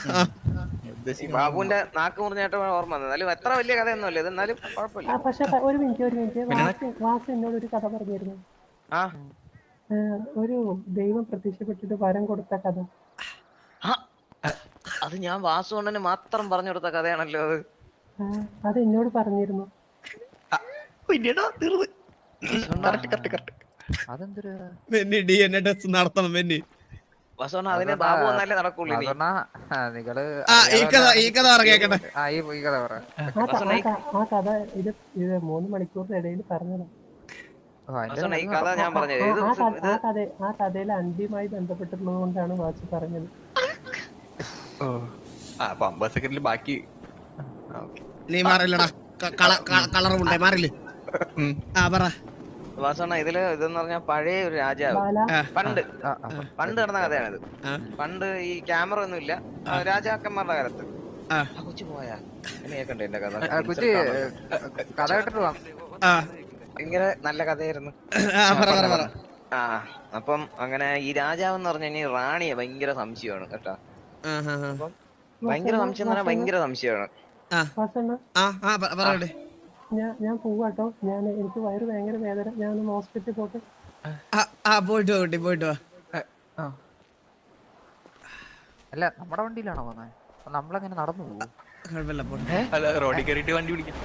ഈ ബാബുവിന്റെ നാക്ക് മുറിഞ്ഞായിട്ട് ഓർമ്മ വന്നത് എന്നാലും എത്ര വലിയ കഥയൊന്നുമല്ല ഇത് എന്നാലും ആ കുഴപ്പമില്ല പക്ഷെ പ- ഒരു മിനിറ്റ് ഒരു മിനിറ്റ് വാസു വാസു എന്നോട് ഒരു കഥ പറഞ്ഞിരുന്നു ആ ആ, ഒരു ദൈവം പ്രത്യക്ഷപ്പെട്ടിട്ട് വരം കൊടുത്ത കഥ ആ, അത് ഞാൻ വാസുകൊണ്ടന് മാത്രം പറഞ്ഞു കൊടുത്ത കഥയാണല്ലോ അത് ആ, അത് എന്നോട് പറഞ്ഞിരുന്നു പിന്നീടാ തീർന്ന് കറക്റ്റ് കറക്റ്റ് കറക്റ്റ് അതെന്തൊരു വെന്നി ഡി എൻ എ ടെസ്റ്റ് നടത്തണം വെന്നി വാസുകൊണ്ട അതിന് ബാബു വന്നാലേ നടക്കുള്ളൂ ഇനി അതൊന്നാ നിങ്ങള് ആ ഈ കഥ ഈ കഥ പറ കേക്കട്ടെ ആ ഈ ഈ കഥ പറ ആ ക- ആ ക- ആ കഥ ഇത് ഇത് മൂന്ന് മണിക്കൂറിന്റെ ഇടയിൽ പറഞ്ഞതാണ് ഓ, അതിന്റെ വാസുകൊണ്ട ഈ കഥ ഞാൻ പറഞ്ഞത് ആ ഇത് ആ കഥ ഇത് ആ കഥ ആ കഥയിൽ അന്ത്യമായി ബന്ധപ്പെട്ടിട്ടുള്ളത് കൊണ്ടാണ് വാസു പറഞ്ഞത് ഓ ആ അപ്പൊ അമ്പത് സെക്കൻഡിൽ ബാക്കി നീ മാറില്ലടാ കളർ ഉണ്ടേ മാറില്ലേ ആ പറ വാസുകൊണ്ട ഇതില് ഇതെന്ന് പറഞ്ഞാൽ പഴയ ഒരു രാജാവ് ബാല പണ്ട് ആ, ആ, പണ്ട് നടന്ന കഥയാണിത് ആ. പണ്ട് ഈ ക്യാമറ ഒന്നും ഇല്ല ആ, രാജാക്കന്മാരുടെ കാലത്ത് ആ. ആ കൊച്ചു പോയാ എന്നെ കേക്കണ്ടേ എന്റെ കഥ ആ, കുറ്റി കഥ കേട്ടിട്ട് വാ ആ ഭയങ്കര നല്ല കഥയായിരുന്നു ആ പറ പറ പറ ആ അപ്പം അങ്ങനെ ഈ രാജാവ് എന്ന് പറഞ്ഞു കഴിഞ്ഞാൽ റാണിയെ ഭയങ്കര സംശയമാണ് കേട്ടാ ആ ആ ആ. ഭയങ്കര സംശയം എന്ന് പറഞ്ഞാൽ ഭയങ്കര സംശയമാണ് വാസണ്ണ ആ ആ പറ- പറയട്ടെ ഞാൻ ഞാൻ പോവാട്ടോ ഞാൻ എനിക്ക് വയറ് ഭയങ്കര വേദന ഞാൻ ഒന്ന് ഹോസ്പിറ്റലിൽ പോട്ടെ ആ ആ പോയിട്ട് വാ കുട്ടി പോയിട്ട് വാ ആ. അല്ല നമ്മുടെ വണ്ടിയിലാണോ പോകുന്നത് അപ്പൊ നമ്മളെങ്ങനെ നടന്നു പോകും കുഴപ്പമില്ല പോട്ടെ അല്ല റോഡിൽ കയറിയിട്ട് വണ്ടി പിടിക്കാം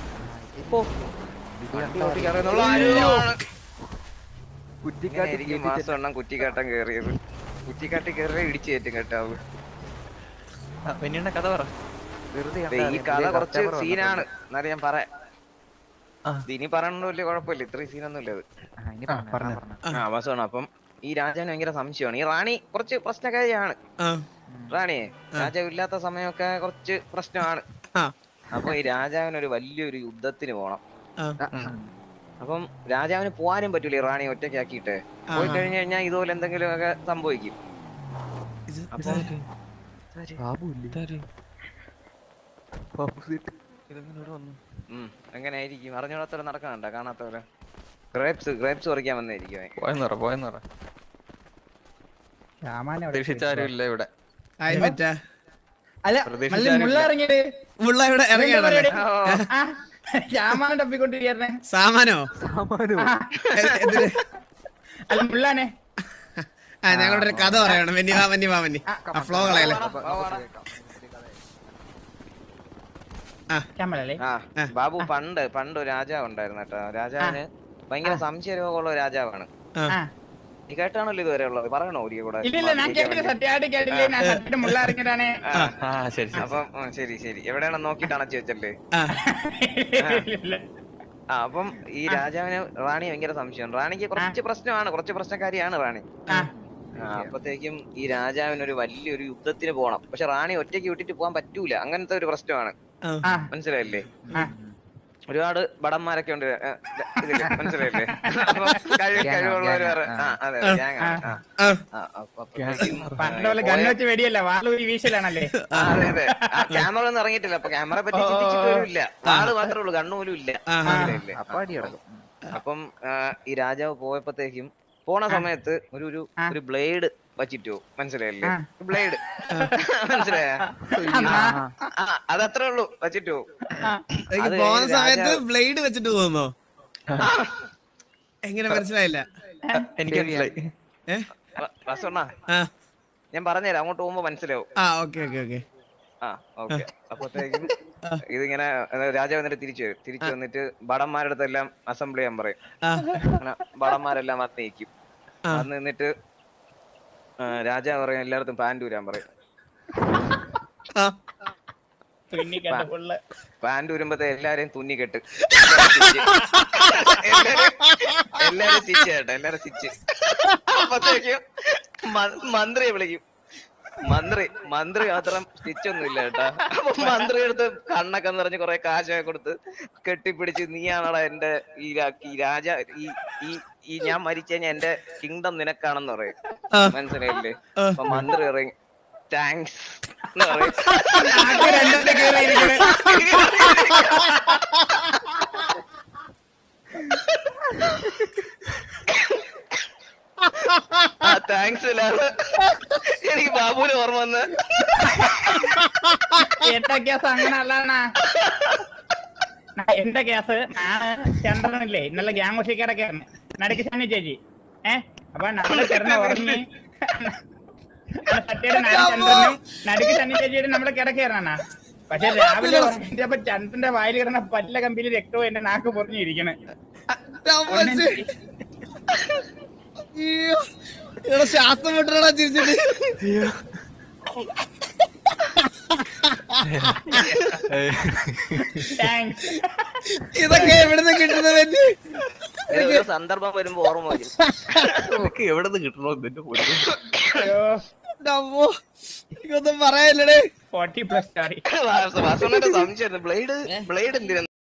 ഇങ്ങനെയായിരിക്കും മാസം എണ്ണം കുറ്റിക്കാട്ടം കേറിയത് കുറ്റിക്കാട്ടി കയറി ഇടിച്ചു കയറ്റും കേട്ടാവ് വെന്നിയുടെ കഥ പറ വെറുതെ ദേ, ഈ കഥ കുറച്ച് സീനാണ് എന്നാലും ഞാൻ പറയാം ആ. ഇത് ഇനി പറയണ വലിയ കുഴപ്പമില്ല ഇത്രയും സീനൊന്നും ഇല്ല ഇത് ഇനി പറഞ്ഞോ, പറഞ്ഞോ. പറഞ്ഞോ. ആ വാസമാണ് അപ്പം ഈ രാജാവിന് ഭയങ്കര സംശയമാണ് ഈ റാണി കുറച്ച് പ്രശ്നക്കാരിയാണ് ആ റാണിയെ രാജാവ് ഇല്ലാത്ത സമയമൊക്കെ കുറച്ച് പ്രശ്നമാണ് ആ. അപ്പൊ ഈ രാജാവിന് ഒരു വലിയൊരു യുദ്ധത്തിന് പോണം ആ ആ, അപ്പം രാജാവിന് പോകാനും പറ്റൂല ഈ റാണി ഒറ്റയ്ക്കാക്കിയിട്ട് പോയി കഴിഞ്ഞു കഴിഞ്ഞാൽ ഇതുപോലെ എന്തെങ്കിലും ഒക്കെ സംഭവിക്കും ഇത് അപ്പം ബാബു ഇല്ലേ? ബാബു സീറ്റ്. ഉം, എങ്ങനെയായിരിക്കും അറിഞ്ഞൂടാത്തവരെ നടക്കണണ്ട കാണാത്തവരെ ഗ്രേപ്സ് ഗ്രേപ്സ് പറിക്കാൻ വന്നായിരിക്കും അവൻ. പോയെന്ന് പറ പോയെന്ന് പറ പ്രതീക്ഷിച്ചാരും ഇല്ല ഇവിടെ ആയി പറ്റാ അല്ല പ്രതീക്ഷിച്ചാരും മള്ളി മുള്ള ഇല്ല. ഇറങ്ങിയത് മുള്ള ഇവിടെ ഇറങ്ങിയാണല്ലേ ഓ, ജാമാൻ തപ്പിക്കൊണ്ടിരിക്കണേ സാമാനോ എ- എന്തിന്? അല്ല മുള്ളാനെ ആ ഞങ്ങളുടെ ഒരു കഥ പറയണം വെന്നി വാ വെന്നി വാ വെന്നി ആ ഫ്ലോ കളയല്ലേ ക്യാമറല്ലേ ആ ബാബു പണ്ട് പണ്ട് ഒരു രാജാവ് ഉണ്ടായിരുന്നു കേട്ടോ രാജാവിന് ഭയങ്കര സംശയ രോഗമുള്ള ഒരു രാജാവാണ് ആ നീ കേട്ടാണല്ലോ ഇതുവരെ ഉള്ളത് പറയണോ ഒരിക്കൽ കൂടെ ഇല്ല ഇല്ല ഞാൻ കേട്ടില്ല സത്യമായിട്ട് കേട്ടില്ല ഞാൻ സത്യമായിട്ട് മുള്ള ഇറങ്ങിയതാണ് ആ, ആ ശരി ശരി അപ്പം ഉം, ശരി ശരി എവിടെയാണ് നോക്കിയിട്ട് അണച്ചു വെച്ചല്ലേ ആ ആ അപ്പം ഈ രാജാവിന് റാണി ഭയങ്കര സംശയമാണ് റാണിക്ക് കുറച്ച് പ്രശ്നമാണ് കുറച്ച് പ്രശ്നക്കാരിയാണ് റാണി ആ. ആ, അപ്പത്തേക്കും ഈ രാജാവിന് ഒരു വലിയൊരു യുദ്ധത്തിന് പോണം പക്ഷെ റാണി ഒറ്റയ്ക്ക് വിട്ടിട്ട് പോകാൻ പറ്റൂല അങ്ങനത്തെ ഒരു പ്രശ്നമാണ് ആ മനസ്സിലായില്ലേ ആ. ഒരുപാട് ബടന്മാരൊക്കെ ഉണ്ട് ഏ, ഇതില് മനസ്സിലായില്ലേ അപ്പൊ കഴിവ് Gang ആ, കഴിവുള്ളവര് gang ആ, വേറെ ആ. ആ അതെ gang ആണ്. ആ, ആ ആ, അപ്പൊ അപ്പത്തേക്കും, പണ്ട് പോലെ ഗണ്ണ് വെച്ച് വെടിയല്ല വാളൂരി വീശലാണല്ലേ ആ, അതെ അതെ ക്യാമറ ഒന്നും ഇറങ്ങിയിട്ടില്ല അപ്പൊ ക്യാമറ പറ്റി ചിന്തിച്ചിട്ട് പോലും ഇല്ല ആള് മാത്രമേ ഉള്ളൂ കണ്ണു പോലും ഇല്ല ആ, ആ. മനസ്സിലായില്ലേ? അപ്പൊ അടി കിടക്കും അപ്പം ആ, ഈ രാജാവ് പോയപ്പോഴത്തേക്കും പോണ സമയത്ത് ഒരു ഒരു ആ. ഒരു ബ്ലേഡ് വച്ചിട്ടു മനസ്സിലായില്ലേ ആ. ബ്ലേഡ് മനസ്സിലായ ആ അതത്രേ ഉള്ളൂ വച്ചിട്ടു എനിക്ക് അത് പോകുന്ന രാജാവ്- സമയത്ത് ബ്ലേഡ് വെച്ചിട്ട് പോകുന്നോ എങ്ങനെ മനസ്സിലായില്ല എനിക്ക് മനസ്സിലായി ഏ വസണ്ണ ആ ഞാൻ പറഞ്ഞുതരാം അങ്ങോട്ട് പോകുമ്പോ മനസ്സിലാവും ആ ഓക്കെ ഓക്കെ ഓക്കെ ആ ഓക്കെ അപ്പത്തേക്കും ഇതിങ്ങനെ ഏ, രാജാവ് എന്നിട്ട് തിരിച്ചു വരും തിരിച്ചു വന്നിട്ട് ഭടന്മാരുടെ അടുത്തെല്ലാം അസംബ്ലി ചെയ്യാൻ പറയും ആ അങ്ങനെ ഭടന്മാരെല്ലാം വന്ന് നിൽക്കും ആ. വന്ന് നിന്നിട്ട് ആ, രാജാവ് പറയും എല്ലായിടത്തും പാൻറ് ഊരാൻ പറയും ആ തുന്നിക്കണ്ട പുള്ള പാൻറ് ഊരുമ്പത്തെ എല്ലാരെയും തുന്നി കെട്ട് എല്ലാരും സ്റ്റിച്ച് കേട്ടോ എല്ലാരും സ്റ്റിച്ച് അപ്പത്തേക്കും മ- മന്ത്രിയെ വിളിക്കും മന്ത്രി മന്ത്രി മാത്രം സ്റ്റിച്ച് ഒന്നും ഇല്ല കേട്ടാ അപ്പൊ മന്ത്രി എടുത്ത് കണ്ണൊക്കെ നിറഞ്ഞ് കൊറേ കാശൊക്കെ കൊടുത്ത് കെട്ടിപ്പിടിച്ച് നീയാണടാ എന്റെ ഈ രാ- ഈ രാജ ഈ ഈ ഈ ഞാൻ മരിച്ചു കഴിഞ്ഞാൽ എന്റെ കിങ്ഡം നിനക്കാണെന്ന് പറയും ആ. മനസ്സിലായില്ലേ അപ്പൊ മന്ത്രി പറയും താങ്ക്സ് എന്ന് പറയും നാക്ക് രണ്ടെണ്ണം കീറിയിരിക്കണ്. ആ താങ്ക്സ് ലാല് എനിക്ക് ബാബുവിന് ഓർമ്മ വന്ന് എന്റെ കേസ് അങ്ങനെ അല്ലാണ എന്റെ കേസ് നാളെ ചന്ദ്രനില്ലേ ഇന്നലെ ഗ്യാങ്കുഷിക്കാരൊക്കെ നടുക്ക് ശനി ചേച്ചി ഏ അപ്പൊ നമ്മള് കിടന്ന് ഉറങ്ങി സത്യയുടെ നാല് ചന്ദ്രനും നടുക്ക് ശനി ചേച്ചിയുടെ നമ്മള് കിടക്കാറാണ് പക്ഷെ രാവിലെ ഉറങ്ങിയപ്പോ ചന്ദ്രന്റെ വായിൽ കിടന്ന പല്ല കമ്പിയിൽ രക്തവും എന്റെ നാക്ക് പൊറിഞ്ഞിരിക്കണ് അയ്യോ ഇവിടെ ശ്വാസം വിട്ടടാ ചിരിച്ചിട്ട് താങ്ക്സ് ഇതൊക്കെ എവിടുന്ന് കിട്ടുന്ന വെന്നി ഒരു സന്ദർഭം വരുമ്പോ ഓർമ്മ വരും നിനക്ക് എവിടെ നിന്ന് കിട്ടണോ നിന്റെ കൂടെ അയ്യോ അമ്മോ ഇതൊന്നും പറയാനില്ലടേ ഫോർട്ടി പ്ലസ് സ്റ്റാറി വാസവണ്ണന്റെ സംശയമായിരുന്നു ബ്ലേഡ് ബ്ലേഡ് എന്തിനാ